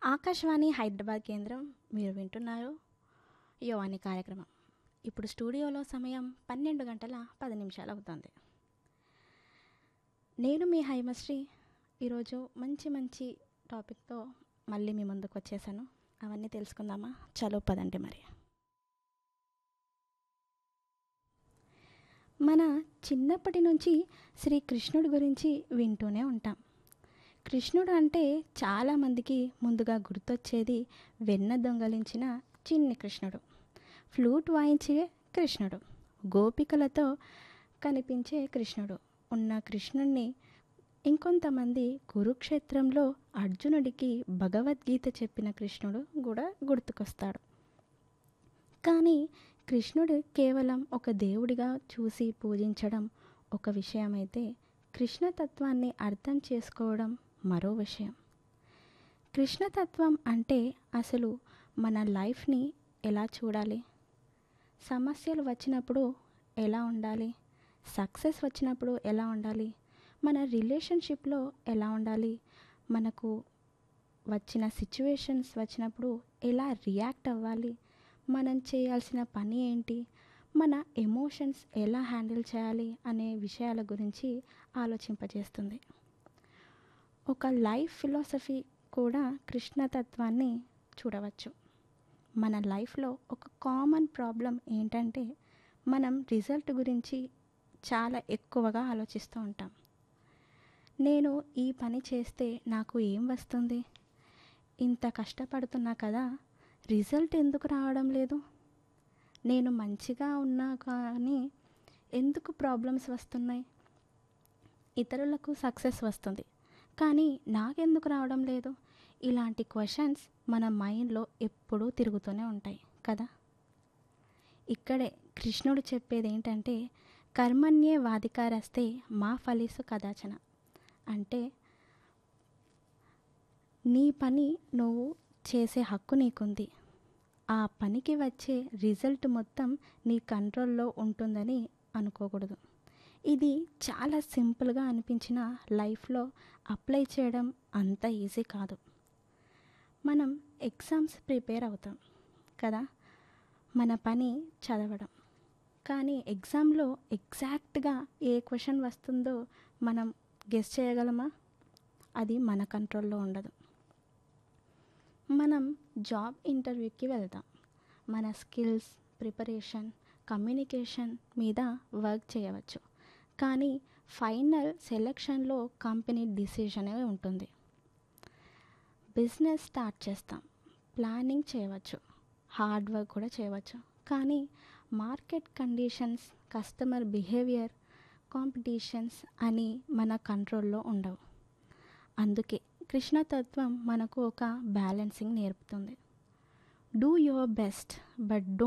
ఆకాశవాణి హైదరాబాద్ కేంద్రం మీరు వింటున్నారు యువాని కార్యక్రమం ఇప్పుడు స్టూడియోలో సమయం పన్నెండు గంటల పది నిమిషాలు అవుతుంది నేను మీ హైమశ్రీ ఈరోజు మంచి మంచి టాపిక్తో మళ్ళీ మీ ముందుకు వచ్చేసాను అవన్నీ తెలుసుకుందామా చలో పదండి మరి మన చిన్నప్పటి నుంచి శ్రీకృష్ణుడి గురించి వింటూనే ఉంటాం కృష్ణుడు అంటే చాలామందికి ముందుగా గుర్తొచ్చేది వెన్న దొంగలించిన చిన్ని కృష్ణుడు ఫ్లూట్ వాయించే కృష్ణుడు గోపికలతో కనిపించే కృష్ణుడు ఉన్న కృష్ణుణ్ణి ఇంకొంతమంది కురుక్షేత్రంలో అర్జునుడికి భగవద్గీత చెప్పిన కృష్ణుడు కూడా గుర్తుకొస్తాడు కానీ కృష్ణుడు కేవలం ఒక దేవుడిగా చూసి పూజించడం ఒక విషయమైతే కృష్ణతత్వాన్ని అర్థం చేసుకోవడం మరో విషయం కృష్ణతత్వం అంటే అసలు మన లైఫ్ని ఎలా చూడాలి సమస్యలు వచ్చినప్పుడు ఎలా ఉండాలి సక్సెస్ వచ్చినప్పుడు ఎలా ఉండాలి మన రిలేషన్షిప్లో ఎలా ఉండాలి మనకు వచ్చిన సిచ్యువేషన్స్ వచ్చినప్పుడు ఎలా రియాక్ట్ అవ్వాలి మనం చేయాల్సిన పని ఏంటి మన ఎమోషన్స్ ఎలా హ్యాండిల్ చేయాలి అనే విషయాల గురించి ఆలోచింపజేస్తుంది ఒక లైఫ్ ఫిలాసఫీ కూడా కృష్ణతత్వాన్ని చూడవచ్చు మన లైఫ్లో ఒక కామన్ ప్రాబ్లం ఏంటంటే మనం రిజల్ట్ గురించి చాలా ఎక్కువగా ఆలోచిస్తూ ఉంటాం నేను ఈ పని చేస్తే నాకు ఏం వస్తుంది ఇంత కష్టపడుతున్నా కదా రిజల్ట్ ఎందుకు రావడం లేదు నేను మంచిగా ఉన్నా కానీ ఎందుకు ప్రాబ్లమ్స్ వస్తున్నాయి ఇతరులకు సక్సెస్ వస్తుంది కానీ నాకెందుకు రావడం లేదు ఇలాంటి క్వశ్చన్స్ మన మైండ్లో ఎప్పుడూ తిరుగుతూనే ఉంటాయి కదా ఇక్కడే కృష్ణుడు చెప్పేది ఏంటంటే కర్మణ్యే వాధికారస్తే మా ఫలిసు కదాచన అంటే నీ పని నువ్వు చేసే హక్కు నీకుంది ఆ పనికి వచ్చే రిజల్ట్ మొత్తం నీ కంట్రోల్లో ఉంటుందని అనుకోకూడదు ఇది చాలా సింపుల్గా అనిపించిన లైఫ్లో అప్లై చేయడం అంత ఈజీ కాదు మనం ఎగ్జామ్స్ ప్రిపేర్ అవుతాం కదా మన పని చదవడం కానీ ఎగ్జామ్లో ఎగ్జాక్ట్గా ఏ క్వశ్చన్ వస్తుందో మనం గెస్ చేయగలమా అది మన కంట్రోల్లో ఉండదు మనం జాబ్ ఇంటర్వ్యూకి వెళ్తాం మన స్కిల్స్ ప్రిపరేషన్ కమ్యూనికేషన్ మీద వర్క్ చేయవచ్చు కానీ ఫైనల్ సెలక్షన్లో కంపెనీ డిసిషనే ఉంటుంది బిజినెస్ స్టార్ట్ చేస్తాం ప్లానింగ్ చేయవచ్చు హార్డ్ వర్క్ కూడా చేయవచ్చు కానీ market conditions customer behaviour competitions అని మన కంట్రోల్లో ఉండవు అందుకే కృష్ణతత్వం మనకు ఒక బ్యాలెన్సింగ్ నేర్పుతుంది do your best but do